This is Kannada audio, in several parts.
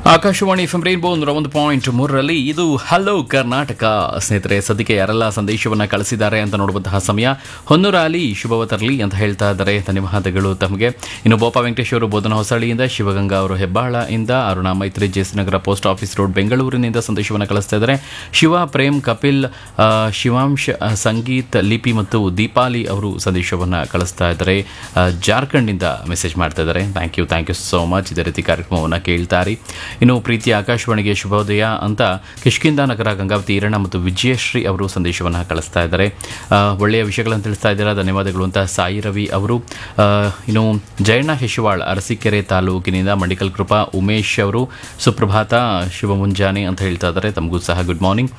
ಆಕಾಶವಾಣಿ ಎಫ್ ಎಂ ರೈನ್ಬೋ ನೂರ ಒಂದು ಪಾಯಿಂಟ್ ಮೂರರಲ್ಲಿ ಇದು ಹಲೋ ಕರ್ನಾಟಕ ಸ್ನೇಹಿತರೆ ಸದ್ಯಕ್ಕೆ ಯಾರೆಲ್ಲ ಸಂದೇಶವನ್ನ ಕಳಿಸಿದ್ದಾರೆ ಅಂತ ನೋಡುವಂತಹ ಸಮಯ ಹೊನ್ನೂರ ಅಲಿ ಶುಭವ ತರಲಿ ಅಂತ ಹೇಳ್ತಾ ಇದ್ದಾರೆ ಧನ್ಯವಾದಗಳು ತಮಗೆ ಇನ್ನು ಬೋಪ ವೆಂಕಟೇಶ್ ಅವರು ಬೋಧನ ಹೊಸಳಿಯಿಂದ ಶಿವಗಂಗಾ ಅವರು ಹೆಬ್ಬಾಳದಿಂದ ಅರುಣಾ ಮೈತ್ರಿ ಜೆಸಿನಗರ ಪೋಸ್ಟ್ ಆಫೀಸ್ ರೋಡ್ ಬೆಂಗಳೂರಿನಿಂದ ಸಂದೇಶವನ್ನು ಕಳಿಸ್ತಾ ಇದ್ದಾರೆ ಶಿವ ಪ್ರೇಮ್ ಕಪಿಲ್ ಆ, ಶಿವಾಂಶ್ ಆ, ಸಂಗೀತ್ ಲಿಪಿ ಮತ್ತು ದೀಪಾಲಿ ಅವರು ಸಂದೇಶವನ್ನು ಕಳಿಸ್ತಾ ಇದ್ದಾರೆ ಆ, ಜಾರ್ಖಂಡ್ನಿಂದ ಮೆಸೇಜ್ ಮಾಡ್ತಾ ಇದ್ದಾರೆ thank you thank you so much ಇದೇ ರೀತಿ ಕಾರ್ಯಕ್ರಮವನ್ನು ಕೇಳ್ತಾರೆ ಇನ್ನು ಪ್ರೀತಿ ಆಕಾಶವಾಣಿಗೆ ಶುಭೋದಯ ಅಂತ ಕಿಷ್ಕಿಂದ ನಗರ ಗಂಗಾವತಿ ಈರಣ್ಣ ಮತ್ತು ವಿಜಯಶ್ರೀ ಅವರು ಸಂದೇಶವನ್ನು ಕಳಿಸ್ತಾ ಇದ್ದಾರೆ ಆ, ಒಳ್ಳೆಯ ವಿಷಯಗಳನ್ನು ತಿಳಿಸ್ತಾ ಇದ್ದೀರಾ ಧನ್ಯವಾದಗಳು ಅಂತ ಸಾಯಿ ರವಿ ಅವರು ಆ, ಇನ್ನು ಜಯಣ್ಣ ಹೆಶವಾಳ್ ಅರಸೀಕೆರೆ ತಾಲೂಕಿನಿಂದ ಮಂಡಿಕಲ್ ಕೃಪಾ ಉಮೇಶ್ ಅವರು ಸುಪ್ರಭಾತ ಶುಭ ಮುಂಜಾನೆ ಅಂತ ಹೇಳ್ತಾ ಇದ್ದಾರೆ ತಮಗೂ ಸಹ good morning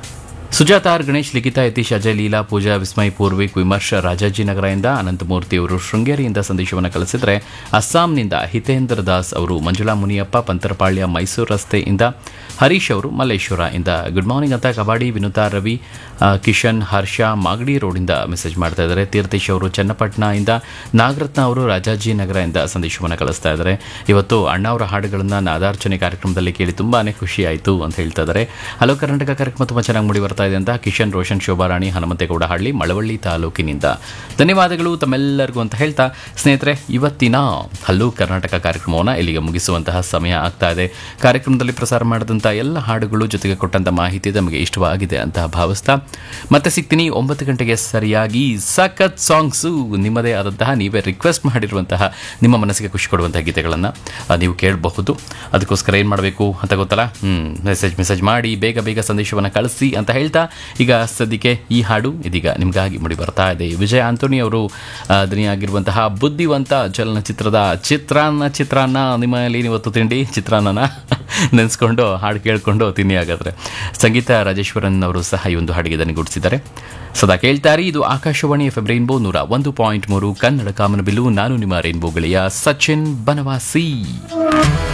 Sujatha R Ganesh Likhitha Yathish Ajay Leela ಪೂಜಾ ವಿಸ್ಮಯ್ ಪೂರ್ವಿಕ್ ವಿಮರ್ಶ ರಾಜಾಜಿನಗರದಿಂದ ಅನಂತಮೂರ್ತಿ ಅವರು ಶೃಂಗೇರಿಯಿಂದ ಸಂದೇಶವನ್ನು ಕಳಿಸಿದರೆ ಅಸ್ಸಾಂನಿಂದ ಹಿತೇಂದ್ರ ದಾಸ್ ಅವರು ಮಂಜುಳಾ ಮುನಿಯಪ್ಪ ಪಂತರಪಾಳ್ಯ ಮೈಸೂರು ರಸ್ತೆಯಿಂದ ಹರೀಶ್ ಅವರು ಮಲ್ಲೇಶ್ವರ ಇಂದ ಗುಡ್ ಮಾರ್ನಿಂಗ್ ಅಂತ ಕಬಡ್ಡಿ ವಿನುತಾ ರವಿ ಆ, ಕಿಶನ್ ಹರ್ಷ ಮಾಗಡಿ ರೋಡಿಂದ ಮೆಸೇಜ್ ಮಾಡ್ತಾ ಇದ್ದಾರೆ ತೀರ್ಥೇಶ್ ಅವರು ಚನ್ನಪಟ್ಟಣ ಇಂದ ನಾಗರತ್ನ ಅವರು ರಾಜಾಜಿನಗರದಿಂದ ಸಂದೇಶವನ್ನು ಕಳಿಸ್ತಾ ಇದ್ದಾರೆ ಇವತ್ತು ಅಣ್ಣವರ ಹಾಡುಗಳನ್ನು ನಾದಾರ್ಚನೆ ಕಾರ್ಯಕ್ರಮದಲ್ಲಿ ಕೇಳಿ ತುಂಬಾನೇ ಖುಷಿ ಆಯಿತು ಅಂತ ಹೇಳ್ತಾ ಇದ್ದಾರೆ ಹಲೋ ಕರ್ನಾಟಕ ಕಾರ್ಯಕ್ರಮ ತುಂಬ ಚೆನ್ನಾಗಿ ಮೂಡಿ ಬರ್ತಾ ಇದೆ ಅಂತ ಕಿಶನ್ ರೋಷನ್ ಶೋಭಾರಾಣಿ ಹನುಮಂತೇಗೌಡ ಹಳ್ಳಿ ಮಳವಳ್ಳಿ ತಾಲೂಕಿನಿಂದ ಧನ್ಯವಾದಗಳು ತಮ್ಮೆಲ್ಲರಿಗೂ ಅಂತ ಹೇಳ್ತಾ ಸ್ನೇಹಿತರೆ ಇವತ್ತಿನ ಹಲೋ ಕರ್ನಾಟಕ ಕಾರ್ಯಕ್ರಮವನ್ನು ಇಲ್ಲಿಗೆ ಮುಗಿಸುವಂತಹ ಸಮಯ ಆಗ್ತಾ ಇದೆ ಕಾರ್ಯಕ್ರಮದಲ್ಲಿ ಪ್ರಸಾರ ಮಾಡಿದಂಥ ಎಲ್ಲ ಹಾಡುಗಳು ಜೊತೆಗೆ ಕೊಟ್ಟಂಥ ಮಾಹಿತಿ ತಮಗೆ ಇಷ್ಟವಾಗಿದೆ ಅಂತ ಭಾವಿಸ್ತಾ ಮತ್ತೆ ಸಿಗ್ತೀನಿ ಒಂಬತ್ತು ಗಂಟೆಗೆ ಸರಿಯಾಗಿ ಸಖತ್ ಸಾಂಗ್ಸು ನಿಮ್ಮದೇ ಆದಂತಹ ನೀವೇ ರಿಕ್ವೆಸ್ಟ್ ಮಾಡಿರುವಂತಹ ನಿಮ್ಮ ಮನಸ್ಸಿಗೆ ಖುಷಿ ಕೊಡುವಂತಹ ಗೀತೆಗಳನ್ನು ನೀವು ಕೇಳಬಹುದು ಅದಕ್ಕೋಸ್ಕರ ಏನು ಮಾಡಬೇಕು ಅಂತ ಗೊತ್ತಲ್ಲ ಹ್ಞೂ ಮೆಸೇಜ್ ಮೆಸೇಜ್ ಮಾಡಿ ಬೇಗ ಬೇಗ ಸಂದೇಶವನ್ನು ಕಳಿಸಿ ಅಂತ ಹೇಳ್ತಾ ಈಗ ಸದ್ಯಕ್ಕೆ ಈ ಹಾಡು ಇದೀಗ ನಿಮಗಾಗಿ ಮೂಡಿ ಬರ್ತಾ ಇದೆ ವಿಜಯ ಆಂಟೋನಿ ಅವರು ಆ, ದನಿಯಾಗಿರುವಂತಹ ಬುದ್ಧಿವಂತ ಚಲನಚಿತ್ರದ ಚಿತ್ರಾನ್ನ ಚಿತ್ರಾನ್ನ ನಿಮ್ಮಲ್ಲಿ ಇವತ್ತು ತಿಂಡಿ ಚಿತ್ರಾನ್ನನ ನೆನೆಸ್ಕೊಂಡು ಹಾಡು ಕೇಳಿಕೊಂಡು ತಿನ್ನಿ ಹಾಗಾದ್ರೆ ಸಂಗೀತ ರಾಜೇಶ್ವರನ್ ಅವರು ಸಹ ಈ ಒಂದು ಹಾಡಿಗೆ ದನಿಗೂಡಿಸಿದ್ದಾರೆ ಸದಾ ಕೇಳ್ತಾರೆ ಇದು ಆಕಾಶವಾಣಿ ಎಫ್ ರೈನ್ಬೋ ನೂರ ಒಂದು ಪಾಯಿಂಟ್ ಮೂರು ಕನ್ನಡ ಕಾಮನಬಿಲ್ಲು ನಾನು ನಿಮ್ಮ ರೈನ್ಬೋ ಗೆಳೆಯ ಸಚಿನ್ ಬನವಾಸಿ